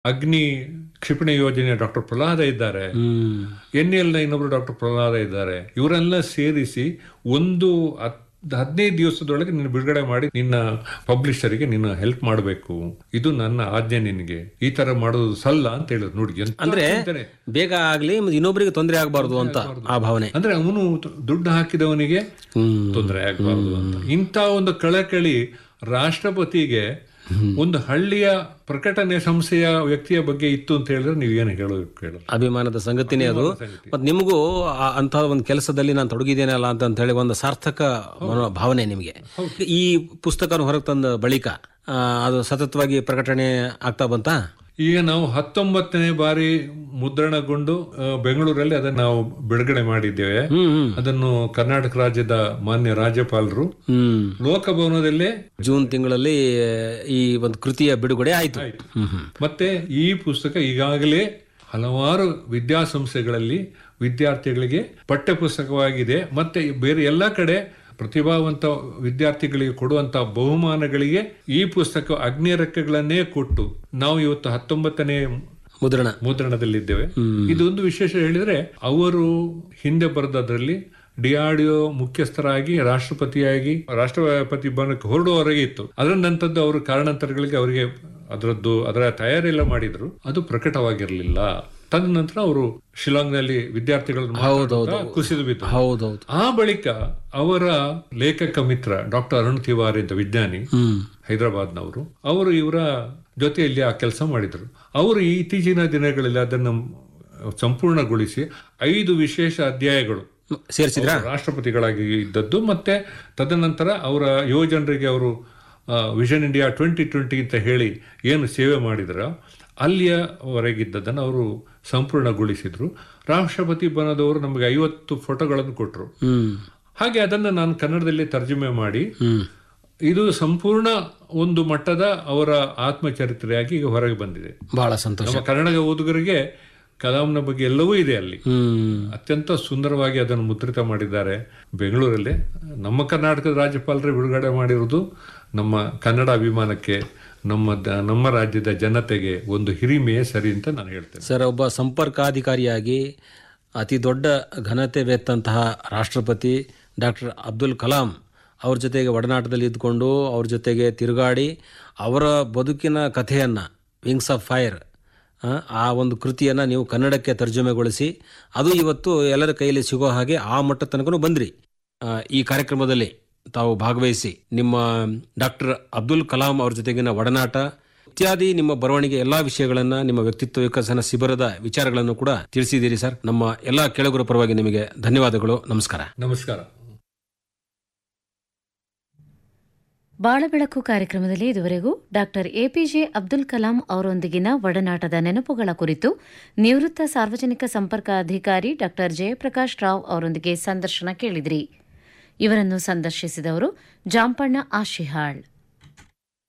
ಅಗ್ನಿ ಕ್ಷಿಪಣಿ ಯೋಜನೆಯ ಡಾಕ್ಟರ್ ಪ್ರಹ್ಲಾದ ಇದ್ದಾರೆ ಹ್ಮ್ ಎನ್ ಎಲ್ ನ ಇನ್ನೊಬ್ರು ಡಾಕ್ಟರ್ ಪ್ರಹ್ಲಾದ ಇದ್ದಾರೆ ಇವರೆಲ್ಲ ಸೇರಿಸಿ ಒಂದು ಹತ್- ಹದಿನೈದು ದಿವಸದೊಳಗೆ ನಿನ್ನ ಬಿಡುಗಡೆ ಮಾಡಿ ನಿನ್ನ ಪಬ್ಲಿಷರಿಗೆ ನಿನ್ನ ಹೆಲ್ಪ್ ಮಾಡಬೇಕು ಇದು ನನ್ನ ಆಜ್ಞೆ ನಿನಗೆ ಈ ತರ ಮಾಡೋದು ಸಲ್ಲ ಅಂತ ಹೇಳಿದ್ರು ನೋಡಿ ಎಂತ ಅಂದ್ರೆ ಚಿಂತನೆ. ಬೇಗ ಆಗ್ಲಿ ಮತ್ತೆ ಇನ್ನೊಬ್ಬರಿಗೆ ತೊಂದರೆ ಆಗಬಾರ್ದು ಅಂತ ಆ ಭಾವನೆ ಅಂದ್ರೆ ಅವನು ದುಡ್ಡು ಹಾಕಿದವನಿಗೆ ಹ್ಮ್ ತೊಂದರೆ ಆಗಬಾರ್ದು ಅಂತ ಇಂಥ ಒಂದು ಕಳಕಳಿ ರಾಷ್ಟ್ರಪತಿಗೆ ಒಂದು ಹಳ್ಳಿಯ ಪ್ರಕಟಣೆ ಸಂಸ್ಥೆಯ ವ್ಯಕ್ತಿಯ ಬಗ್ಗೆ ಇತ್ತು ಅಂತ ಹೇಳಿದ್ರೆ ನೀವು ಏನು ಹೇಳೋದು ಕೇಳೋದು ಅಭಿಮಾನದ ಸಂಗತಿನೇ ಅದು ಮತ್ತೆ ನಿಮಗೂ ಆ- ಅಂತಹ ಒಂದು ಕೆಲಸದಲ್ಲಿ ನಾನು ತೊಡಗಿದ್ದೇನಲ್ಲ ಅಂತ ಅಂತ ಹೇಳಿ ಒಂದು ಸಾರ್ಥಕ ಮನೋ ಭಾವನೆ ನಿಮಗೆ ಈ ಪುಸ್ತಕ ಹೊರಗೆ ತಂದ ಬಳಿಕ ಆ, ಅದು ಸತತವಾಗಿ ಪ್ರಕಟಣೆ ಆಗ್ತಾ ಬಂತಾ ಈಗ ನಾವು ಹತ್ತೊಂಬತ್ತನೇ ಬಾರಿ ಮುದ್ರಣಗೊಂಡು ಆ, ಬೆಂಗಳೂರಲ್ಲಿ ಅದನ್ನು ನಾವು ಬಿಡುಗಡೆ ಮಾಡಿದ್ದೇವೆ ಹ್ಮ್ ಹ್ಮ್ ಅದನ್ನು ಕರ್ನಾಟಕ ರಾಜ್ಯದ ಮಾನ್ಯ ರಾಜ್ಯಪಾಲರು ಹ್ಮ್ ಲೋಕಭವನದಲ್ಲೇ ಜೂನ್ ತಿಂಗಳಲ್ಲಿ ಈ ಒಂದು ಕೃತಿಯ ಬಿಡುಗಡೆ ಆಯ್ತು ಹ್ಮ್ ಹ್ಮ್ ಮತ್ತೆ ಈ ಪುಸ್ತಕ ಈಗಾಗಲೇ ಹಲವಾರು ವಿದ್ಯಾಸಂಸ್ಥೆಗಳಲ್ಲಿ ವಿದ್ಯಾರ್ಥಿಗಳಿಗೆ ಪಠ್ಯ ಪುಸ್ತಕವಾಗಿದೆ ಮತ್ತೆ ಬೇರೆ ಎಲ್ಲ ಕಡೆ ಪ್ರತಿಭಾವಂತ ವಿದ್ಯಾರ್ಥಿಗಳಿಗೆ ಕೊಡುವಂತ ಬಹುಮಾನಗಳಿಗೆ ಈ ಪುಸ್ತಕ ಅಗ್ನಿ ರೆಕ್ಕೆಗಳನ್ನೇ ಕೊಟ್ಟು ನಾವು ಇವತ್ತು ಹತ್ತೊಂಬತ್ತನೇ ಮುದ್ರಣ ಮುದ್ರಣದಲ್ಲಿದ್ದೇವೆ ಇದೊಂದು ವಿಶೇಷ ಹೇಳಿದ್ರೆ ಅವರು ಹಿಂದೆ ಬರೆದದ್ರಲ್ಲಿ ಡಿಆರ್ಡಿಒ ಮುಖ್ಯಸ್ಥರಾಗಿ ರಾಷ್ಟ್ರಪತಿಯಾಗಿ ರಾಷ್ಟ್ರಪತಿ ಭವನಕ್ಕೆ ಹೊರಡುವವರೆಗೆ ಇತ್ತು ಅದರ ನಂತರದ್ದು ಅವರು ಕಾರಣಾಂತರಗಳಿಗೆ ಅವರಿಗೆ ಅದರದ್ದು ಅದರ ತಯಾರಿಯೆಲ್ಲ ಮಾಡಿದ್ರು ಅದು ಪ್ರಕಟವಾಗಿರಲಿಲ್ಲ ತದನಂತರ ಅವರು ಶಿಲಾಂಗ್ನಲ್ಲಿ ವಿದ್ಯಾರ್ಥಿಗಳನ್ನು ಮಾತಾಡುತ್ತಾ ಕುಸಿದು ಬಿದ್ದು ಹೌದೌದು ಆ ಬಳಿಕ ಅವರ ಲೇಖಕ ಮಿತ್ರ ಡಾಕ್ಟರ್ ಅರುಣ್ ತಿವಾರಿ ಅಂತ ವಿಜ್ಞಾನಿ ಹ್ಮ್ ಹೈದರಾಬಾದ್ನವರು ಅವರು ಇವರ ಜೊತೆಯಲ್ಲಿ ಆ ಕೆಲಸ ಮಾಡಿದರು ಅವರು ಈ ಇತ್ತೀಚಿನ ದಿನಗಳಲ್ಲಿ ಅದನ್ನು ಸಂಪೂರ್ಣಗೊಳಿಸಿ ಐದು ವಿಶೇಷ ಅಧ್ಯಾಯಗಳು ಸೇರಿಸಿದ್ರಾ ಅವರು ರಾಷ್ಟ್ರಪತಿಗಳಾಗಿ ಇದ್ದದ್ದು ಮತ್ತೆ ತದನಂತರ ಅವರ ಯುವಜನರಿಗೆ ಅವರು ವಿಷನ್ ಇಂಡಿಯಾ ಟ್ವೆಂಟಿ ಟ್ವೆಂಟಿ ಅಂತ ಹೇಳಿ ಏನು ಸೇವೆ ಮಾಡಿದ್ರ ಅಲ್ಲಿಯವರೆಗಿದ್ದದನ್ನು ಅವರು ಸಂಪೂರ್ಣಗೊಳಿಸಿದ್ರು ರಾಷ್ಟ್ರಪತಿ ಭವನದವರು ನಮಗೆ ಐವತ್ತು ಫೋಟೋಗಳನ್ನು ಕೊಟ್ಟರು ಹ್ಮ್ ಹಾಗೆ ಅದನ್ನು ನಾನು ಕನ್ನಡದಲ್ಲಿ ತರ್ಜುಮೆ ಮಾಡಿ ಹ್ಮ್ ಇದು ಸಂಪೂರ್ಣ ಒಂದು ಮಟ್ಟದ ಅವರ ಆತ್ಮಚರಿತ್ರೆಯಾಗಿ ಈಗ ಹೊರಗೆ ಬಂದಿದೆ ಬಹಳ ಸಂತೋಷ ನಮ್ಮ ಕನ್ನಡ ಓದುಗರಿಗೆ ಕಲಾಂನ ಬಗ್ಗೆ ಎಲ್ಲವೂ ಇದೆ ಅಲ್ಲಿ ಹ್ಮ್ ಅತ್ಯಂತ ಸುಂದರವಾಗಿ ಅದನ್ನು ಮುದ್ರಿತ ಮಾಡಿದ್ದಾರೆ ಬೆಂಗಳೂರಲ್ಲೇ ನಮ್ಮ ಕರ್ನಾಟಕದ ರಾಜ್ಯಪಾಲರೇ ಬಿಡುಗಡೆ ಮಾಡಿರುವುದು ನಮ್ಮ ಕನ್ನಡ ಅಭಿಮಾನಕ್ಕೆ ನಮ್ಮ ದ- ನಮ್ಮ ರಾಜ್ಯದ ಜನತೆಗೆ ಒಂದು ಹಿರಿಮೆಯೇ ಸರಿ ಅಂತ ನಾನು ಹೇಳ್ತೇನೆ ಸರ್ ಒಬ್ಬ ಸಂಪರ್ಕಾಧಿಕಾರಿಯಾಗಿ ಅತಿ ದೊಡ್ಡ ಘನತೆ ವೆತ್ತಂತಹ ರಾಷ್ಟ್ರಪತಿ ಡಾಕ್ಟರ್ ಅಬ್ದುಲ್ ಕಲಾಂ ಅವ್ರ ಜೊತೆಗೆ ಒಡನಾಟದಲ್ಲಿ ಇದ್ಕೊಂಡು ಅವ್ರ ಜೊತೆಗೆ ತಿರುಗಾಡಿ ಅವರ ಬದುಕಿನ ಕಥೆಯನ್ನು ವಿಂಗ್ಸ್ ಆಫ್ ಫೈರ್ ಆ ಒಂದು ಕೃತಿಯನ್ನು ನೀವು ಕನ್ನಡಕ್ಕೆ ತರ್ಜುಮೆಗೊಳಿಸಿ ಅದು ಇವತ್ತು ಎಲ್ಲರ ಕೈಯಲ್ಲಿ ಸಿಗೋ ಹಾಗೆ ಆ ಮಟ್ಟ ತನಕನೂ ಬಂದ್ರಿ ಆ, ಈ ಕಾರ್ಯಕ್ರಮದಲ್ಲಿ ತಾವು ಭಾಗವಹಿಸಿ ನಿಮ್ಮ ಡಾಕ್ಟರ್ ಅಬ್ದುಲ್ ಕಲಾಂ ಅವ್ರ ಜೊತೆಗಿನ ಒಡನಾಟ ಇತ್ಯಾದಿ ನಿಮ್ಮ ಬರವಣಿಗೆ ಎಲ್ಲಾ ವಿಷಯಗಳನ್ನ ನಿಮ್ಮ ವ್ಯಕ್ತಿತ್ವ ವಿಕಸನ ಶಿಬಿರದ ವಿಚಾರಗಳನ್ನು ಕೂಡ ತಿಳಿಸಿದ್ದೀರಿ ಸರ್ ನಮ್ಮ ಎಲ್ಲಾ ಕೆಳಗುರ ಪರವಾಗಿ ನಿಮಗೆ ಧನ್ಯವಾದಗಳು ನಮಸ್ಕಾರ ನಮಸ್ಕಾರ ಬಾಳಬೆಳಕು ಕಾರ್ಯಕ್ರಮದಲ್ಲಿ ಇದುವರೆಗೂ ಡಾಕ್ಟರ್ ಎಪಿಜೆ ಅಬ್ದುಲ್ ಕಲಾಂ ಅವರೊಂದಿಗಿನ ಒಡನಾಟದ ನೆನಪುಗಳ ಕುರಿತು ನಿವೃತ್ತ ಸಾರ್ವಜನಿಕ ಸಂಪರ್ಕ ಅಧಿಕಾರಿ ಡಾಕ್ಟರ್ ಜಯಪ್ರಕಾಶ್ ರಾವ್ ಅವರೊಂದಿಗೆ ಸಂದರ್ಶನ ಕೇಳಿದ್ರಿ ಇವರನ್ನು ಸಂದರ್ಶಿಸಿದವರು ಜಾಂಪಣ್ಣ ಆಶಿಹಾಳ್